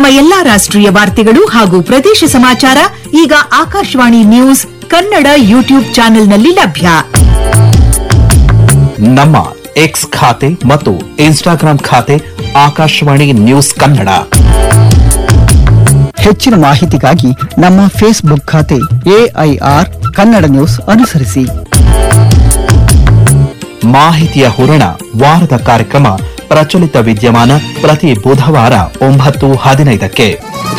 ನಮ್ಮ ಎಲ್ಲಾ ರಾಷ್ಟ್ರೀಯ ವಾರ್ತೆಗಳು ಹಾಗೂ ಪ್ರದೇಶ ಸಮಾಚಾರ ಈಗ ಆಕಾಶವಾಣಿ ನ್ಯೂಸ್ ಕನ್ನಡ ಯೂಟ್ಯೂಬ್ ಚಾನೆಲ್ನಲ್ಲಿ ಲಭ್ಯ ನಮ್ಮ ಎಕ್ಸ್ ಖಾತೆ ಮತ್ತು ಇನ್ಸ್ಟಾಗ್ರಾಂ ಖಾತೆ ಆಕಾಶವಾಣಿ ನ್ಯೂಸ್ ಕನ್ನಡ ಹೆಚ್ಚಿನ ಮಾಹಿತಿಗಾಗಿ ನಮ್ಮ ಫೇಸ್ಬುಕ್ ಖಾತೆ ಎಐಆರ್ ಕನ್ನಡ ನ್ಯೂಸ್ ಅನುಸರಿಸಿ ಮಾಹಿತಿಯ ಹೂರಣ ವಾರದ ಕಾರ್ಯಕ್ರಮ ಪ್ರಚಲಿತ ವಿದ್ಯಮಾನ ಪ್ರತಿ ಬುಧವಾರ ಒಂಬತ್ತು ಹದಿನೈದಕ್ಕೆ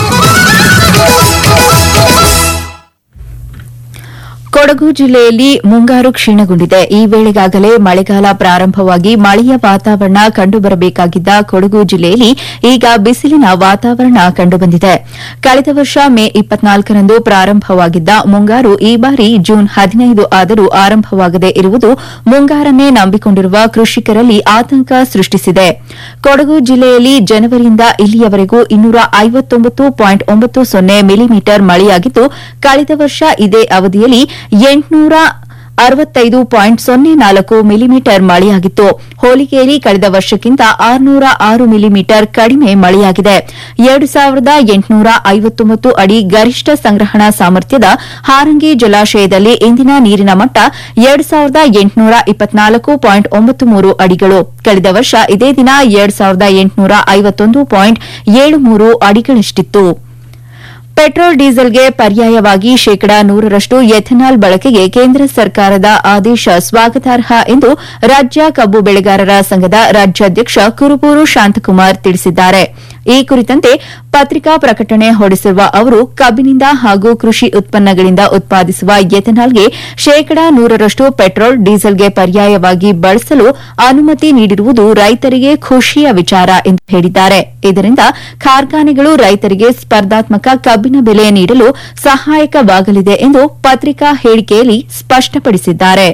ಕೊಡಗು ಜಿಲ್ಲೆಯಲ್ಲಿ ಮುಂಗಾರು ಕ್ಷೀಣಗೊಂಡಿದೆ ಈ ವೇಳೆಗಾಗಲೇ ಮಳೆಗಾಲ ಪ್ರಾರಂಭವಾಗಿ ಮಳೆಯ ವಾತಾವರಣ ಕಂಡುಬರಬೇಕಾಗಿದ್ದ ಕೊಡಗು ಜಿಲ್ಲೆಯಲ್ಲಿ ಈಗ ಬಿಸಿಲಿನ ವಾತಾವರಣ ಕಂಡುಬಂದಿದೆ ಕಳೆದ ವರ್ಷ ಮೇ ಇಪ್ಪತ್ನಾಲ್ಕರಂದು ಪ್ರಾರಂಭವಾಗಿದ್ದ ಮುಂಗಾರು ಈ ಬಾರಿ ಜೂನ್ ಹದಿನೈದು ಆದರೂ ಆರಂಭವಾಗದೇ ಇರುವುದು ಮುಂಗಾರನ್ನೇ ನಂಬಿಕೊಂಡಿರುವ ಕೃಷಿಕರಲ್ಲಿ ಆತಂಕ ಸೃಷ್ಟಿಸಿದೆ ಕೊಡಗು ಜಿಲ್ಲೆಯಲ್ಲಿ ಜನವರಿಯಿಂದ ಇಲ್ಲಿಯವರೆಗೂ ಇನ್ನೂರ ಐವತ್ತೊಂಬತ್ತು ಪಾಯಿಂಟ್ ಒಂಬತ್ತು ಸೊನ್ನೆ ಮಿಲಿಮೀಟರ್ ಮಳೆಯಾಗಿದ್ದು ಕಳೆದ ವರ್ಷ ಇದೇ ಅವಧಿಯಲ್ಲಿ ಎಂಟುನೂರ ಅರವತ್ತೈದು ಪಾಯಿಂಟ್ ಸೊನ್ನೆ ನಾಲ್ಕು ಮಿಲಿಮೀಟರ್ ಮಳೆಯಾಗಿತ್ತು ಹೋಲಿಕೆಯಲ್ಲಿ ಕಳೆದ ವರ್ಷಕ್ಕಿಂತ ಆರುನೂರ ಆರು ಮಿಲಿಮೀಟರ್ ಕಡಿಮೆ ಮಳೆಯಾಗಿದೆ ಎರಡು ಸಾವಿರದ ಎಂಟುನೂರ ಐವತ್ತೊಂಬತ್ತು ಅಡಿ ಗರಿಷ್ಠ ಸಂಗ್ರಹಣಾ ಸಾಮರ್ಥ್ಯದ ಹಾರಂಗಿ ಜಲಾಶಯದಲ್ಲಿ ಇಂದಿನ ನೀರಿನ ಮಟ್ಟ ಎರಡು ಸಾವಿರದ ಎಂಟುನೂರ ಇಪ್ಪತ್ನಾಲ್ಕು ಪಾಯಿಂಟ್ ಒಂಬತ್ತು ಮೂರು ಅಡಿಗಳು ಕಳೆದ ವರ್ಷ ಇದೇ ದಿನ ಎರಡು ಸಾವಿರದ ಎಂಟುನೂರ ಐವತ್ತೊಂದು ಪಾಯಿಂಟ್ ಏಳು ಮೂರು ಅಡಿಗಳಷ್ಟಿತ್ತು ಪೆಟ್ರೋಲ್ ಡೀಸೆಲ್ಗೆ ಪರ್ಯಾಯವಾಗಿ ಶೇಕಡಾ ನೂರರಷ್ಟು ಎಥೆನಾಲ್ ಬಳಕೆಗೆ ಕೇಂದ್ರ ಸರ್ಕಾರದ ಆದೇಶ ಸ್ವಾಗತಾರ್ಹ ಎಂದು ರಾಜ್ಯ ಕಬ್ಬು ಬೆಳೆಗಾರರ ಸಂಘದ ರಾಜ್ಯಾಧ್ಯಕ್ಷ ಕುರುಬೂರು ಶಾಂತಕುಮಾರ್ ತಿಳಿಸಿದ್ದಾರೆ ಈ ಕುರಿತಂತೆ ಪತ್ರಿಕಾ ಪ್ರಕಟಣೆ ಹೊರಡಿಸಿರುವ ಅವರು ಕಬ್ಬಿನಿಂದ ಹಾಗೂ ಕೃಷಿ ಉತ್ಪನ್ನಗಳಿಂದ ಉತ್ಪಾದಿಸುವ ಎಥೆನಾಲ್ಗೆ ಶೇಕಡಾ ನೂರರಷ್ಟು ಪೆಟ್ರೋಲ್ ಡೀಸೆಲ್ಗೆ ಪರ್ಯಾಯವಾಗಿ ಬಳಸಲು ಅನುಮತಿ ನೀಡಿರುವುದು ರೈತರಿಗೆ ಖುಷಿಯ ವಿಚಾರ ಎಂದು ಹೇಳಿದ್ದಾರೆ ಇದರಿಂದ ಕಾರ್ಖಾನೆಗಳು ರೈತರಿಗೆ ಸ್ಪರ್ಧಾತ್ಮಕ ಕಬ್ಬಿನ ಬೆಲೆ ನೀಡಲು ಸಹಾಯಕವಾಗಲಿದೆ ಎಂದು ಪತ್ರಿಕಾ ಹೇಳಿಕೆಯಲ್ಲಿ ಸ್ಪಷ್ಟಪಡಿಸಿದ್ದಾರೆ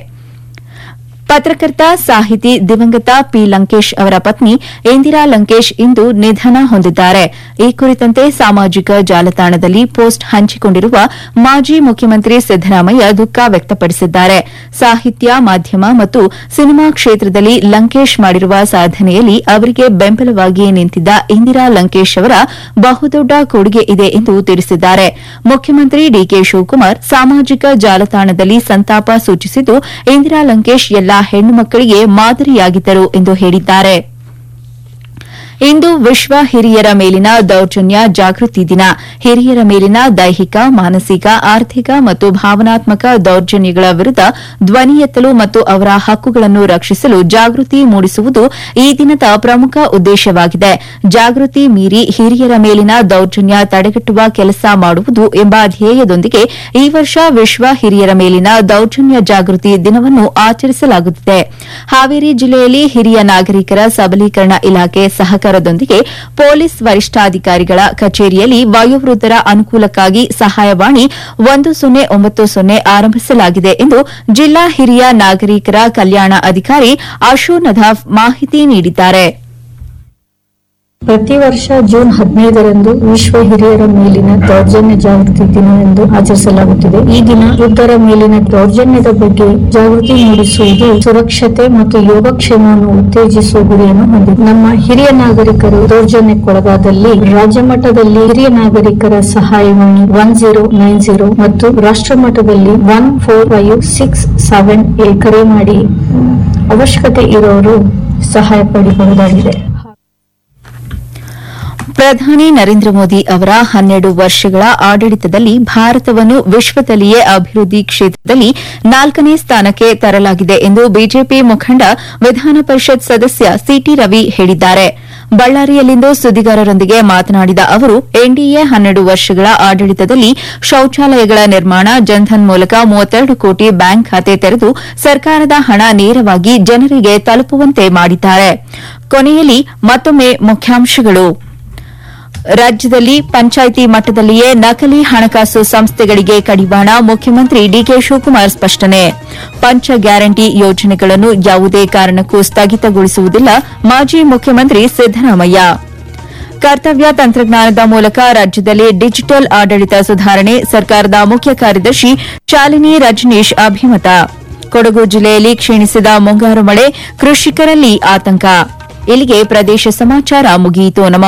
ಪತ್ರಕರ್ತ ಸಾಹಿತಿ ದಿವಂಗತ ಪಿ ಲಂಕೇಶ್ ಅವರ ಪತ್ನಿ ಇಂದಿರಾ ಲಂಕೇಶ್ ಇಂದು ನಿಧನ ಹೊಂದಿದ್ದಾರೆ ಈ ಕುರಿತಂತೆ ಸಾಮಾಜಿಕ ಜಾಲತಾಣದಲ್ಲಿ ಪೋಸ್ಟ್ ಹಂಚಿಕೊಂಡಿರುವ ಮಾಜಿ ಮುಖ್ಯಮಂತ್ರಿ ಸಿದ್ದರಾಮಯ್ಯ ದುಃಖ ವ್ಯಕ್ತಪಡಿಸಿದ್ದಾರೆ ಸಾಹಿತ್ಯ ಮಾಧ್ಯಮ ಮತ್ತು ಸಿನಿಮಾ ಕ್ಷೇತ್ರದಲ್ಲಿ ಲಂಕೇಶ್ ಮಾಡಿರುವ ಸಾಧನೆಯಲ್ಲಿ ಅವರಿಗೆ ಬೆಂಬಲವಾಗಿ ನಿಂತಿದ್ದ ಇಂದಿರಾ ಲಂಕೇಶ್ ಅವರ ಬಹುದೊಡ್ಡ ಕೊಡುಗೆ ಇದೆ ಎಂದು ತಿಳಿಸಿದ್ದಾರೆ ಮುಖ್ಯಮಂತ್ರಿ ಡಿಕೆ ಶಿವಕುಮಾರ್ ಸಾಮಾಜಿಕ ಜಾಲತಾಣದಲ್ಲಿ ಸಂತಾಪ ಸೂಚಿಸಿದ್ದು ಇಂದಿರಾ ಲಂಕೇಶ್ ಎಲ್ಲಾ ಹೆಣ್ಣು ಮಕ್ಕಳಿಗೆ ಮಾದರಿಯಾಗಿದ್ದರು ಎಂದು ಹೇಳಿದ್ದಾರೆ ಇಂದು ವಿಶ್ವ ಹಿರಿಯರ ಮೇಲಿನ ದೌರ್ಜನ್ಯ ಜಾಗೃತಿ ದಿನ ಹಿರಿಯರ ಮೇಲಿನ ದೈಹಿಕ ಮಾನಸಿಕ ಆರ್ಥಿಕ ಮತ್ತು ಭಾವನಾತ್ಮಕ ದೌರ್ಜನ್ಯಗಳ ವಿರುದ್ದ ಧ್ವನಿ ಎತ್ತಲು ಮತ್ತು ಅವರ ಹಕ್ಕುಗಳನ್ನು ರಕ್ಷಿಸಲು ಜಾಗೃತಿ ಮೂಡಿಸುವುದು ಈ ದಿನದ ಪ್ರಮುಖ ಉದ್ದೇಶವಾಗಿದೆ ಜಾಗೃತಿ ಮೀರಿ ಹಿರಿಯರ ಮೇಲಿನ ದೌರ್ಜನ್ಯ ತಡೆಗಟ್ಟುವ ಕೆಲಸ ಮಾಡುವುದು ಎಂಬ ಧ್ಯೇಯದೊಂದಿಗೆ ಈ ವರ್ಷ ವಿಶ್ವ ಹಿರಿಯರ ಮೇಲಿನ ದೌರ್ಜನ್ಯ ಜಾಗೃತಿ ದಿನವನ್ನು ಆಚರಿಸಲಾಗುತ್ತಿದೆ ಹಾವೇರಿ ಜಿಲ್ಲೆಯಲ್ಲಿ ಹಿರಿಯ ನಾಗರಿಕರ ಸಬಲೀಕರಣ ಇಲಾಖೆ ಸಹಕಾರದೊಂದಿಗೆ ಪೊಲೀಸ್ ವರಿಷ್ಠಾಧಿಕಾರಿಗಳ ಕಚೇರಿಯಲ್ಲಿ ವಯೋವೃದ್ಧರ ಅನುಕೂಲಕ್ಕಾಗಿ ಸಹಾಯವಾಣಿ ಒಂದು ಸೊನ್ನೆ ಒಂಬತ್ತು ಸೊನ್ನೆ ಆರಂಭಿಸಲಾಗಿದೆ ಎಂದು ಜಿಲ್ಲಾ ಹಿರಿಯ ನಾಗರಿಕರ ಕಲ್ಯಾಣ ಅಧಿಕಾರಿ ಅಶು ನದಾಫ್ ಮಾಹಿತಿ ನೀಡಿದ್ದಾರೆ ಪ್ರತಿ ವರ್ಷ ಜೂನ್ ಹದಿನೈದರಂದು ವಿಶ್ವ ಹಿರಿಯರ ಮೇಲಿನ ದೌರ್ಜನ್ಯ ಜಾಗೃತಿ ದಿನ ಎಂದು ಆಚರಿಸಲಾಗುತ್ತಿದೆ ಈ ದಿನ ವೃದ್ಧರ ಮೇಲಿನ ದೌರ್ಜನ್ಯದ ಬಗ್ಗೆ ಜಾಗೃತಿ ಮೂಡಿಸುವುದು ಸುರಕ್ಷತೆ ಮತ್ತು ಯೋಗಕ್ಷೇಮವನ್ನು ಉತ್ತೇಜಿಸುವ ಗುರಿಯನ್ನು ಹೊಂದಿದೆ ನಮ್ಮ ಹಿರಿಯ ನಾಗರಿಕರು ದೌರ್ಜನ್ಯಕ್ಕೊಳಗಾದಲ್ಲಿ ರಾಜ್ಯ ಮಟ್ಟದಲ್ಲಿ ಹಿರಿಯ ನಾಗರಿಕರ ಸಹಾಯವಾಣಿ ಒನ್ ಜೀರೋ ನೈನ್ ಜೀರೋ ಮತ್ತು ರಾಷ್ಟ್ರ ಮಟ್ಟದಲ್ಲಿ one four five six seven eight ಕರೆ ಮಾಡಿ ಅವಶ್ಯಕತೆ ಇರೋರು ಸಹಾಯ ಪಡೆಯಬಹುದಾಗಿದೆ ಪ್ರಧಾನಿ ನರೇಂದ್ರ ಮೋದಿ ಅವರ ಹನ್ನೆರಡು ವರ್ಷಗಳ ಆಡಳಿತದಲ್ಲಿ ಭಾರತವನ್ನು ವಿಶ್ವದಲ್ಲಿಯೇ ಅಭಿವೃದ್ಧಿ ಕ್ಷೇತ್ರದಲ್ಲಿ ನಾಲ್ಕನೇ ಸ್ಥಾನಕ್ಕೆ ತರಲಾಗಿದೆ ಎಂದು ಬಿಜೆಪಿ ಮುಖಂಡ ವಿಧಾನ ಪರಿಷತ್ ಸದಸ್ಯ ಸಿಟಿ ರವಿ ಹೇಳಿದ್ದಾರೆ ಬಳ್ಳಾರಿಯಲ್ಲಿಂದು ಸುದ್ದಿಗಾರರೊಂದಿಗೆ ಮಾತನಾಡಿದ ಅವರು ಎನ್ಡಿಎ ಹನ್ನೆರಡು ವರ್ಷಗಳ ಆಡಳಿತದಲ್ಲಿ ಶೌಚಾಲಯಗಳ ನಿರ್ಮಾಣ ಜನ್ಧನ್ ಮೂಲಕ ಮೂವತ್ತೆರಡು ಕೋಟಿ ಬ್ಯಾಂಕ್ ಖಾತೆ ತೆರೆದು ಸರ್ಕಾರದ ಹಣ ನೇರವಾಗಿ ಜನರಿಗೆ ತಲುಪುವಂತೆ ಮಾಡಿದ್ದಾರೆ ಕೊನೆಯಲ್ಲಿ ಮತ್ತೊಮ್ಮೆ ಮುಖ್ಯಾಂಶಗಳು ರಾಜ್ಯದಲ್ಲಿ ಪಂಚಾಯಿತಿ ಮಟ್ಟದಲ್ಲಿಯೇ ನಕಲಿ ಹಣಕಾಸು ಸಂಸ್ಥೆಗಳಿಗೆ ಕಡಿವಾಣ ಮುಖ್ಯಮಂತ್ರಿ ಡಿಕೆ ಶಿವಕುಮಾರ್ ಸ್ಪಷ್ಟನೆ ಪಂಚ ಗ್ಯಾರಂಟಿ ಯೋಜನೆಗಳನ್ನು ಯಾವುದೇ ಕಾರಣಕ್ಕೂ ಸ್ಥಗಿತಗೊಳಿಸುವುದಿಲ್ಲ ಮಾಜಿ ಮುಖ್ಯಮಂತ್ರಿ ಸಿದ್ದರಾಮಯ್ಯ ಕರ್ತವ್ಯ ತಂತ್ರಜ್ಞಾನದ ಮೂಲಕ ರಾಜ್ಯದಲ್ಲಿ ಡಿಜಿಟಲ್ ಆಡಳಿತ ಸುಧಾರಣೆ ಸರ್ಕಾರದ ಮುಖ್ಯ ಕಾರ್ಯದರ್ಶಿ ಶಾಲಿನಿ ರಜನೀಶ್ ಅಭಿಮತ ಕೊಡಗು ಜಿಲ್ಲೆಯಲ್ಲಿ ಕ್ಷೀಣಿಸಿದ ಮುಂಗಾರು ಮಳೆ ಕೃಷಿಕರಲ್ಲಿ ಆತಂಕ ಇಲ್ಲಿಗೆ ಪ್ರದೇಶ ಸಮಾಚಾರ ಮುಗಿಯಿತು ನಮ್ಮ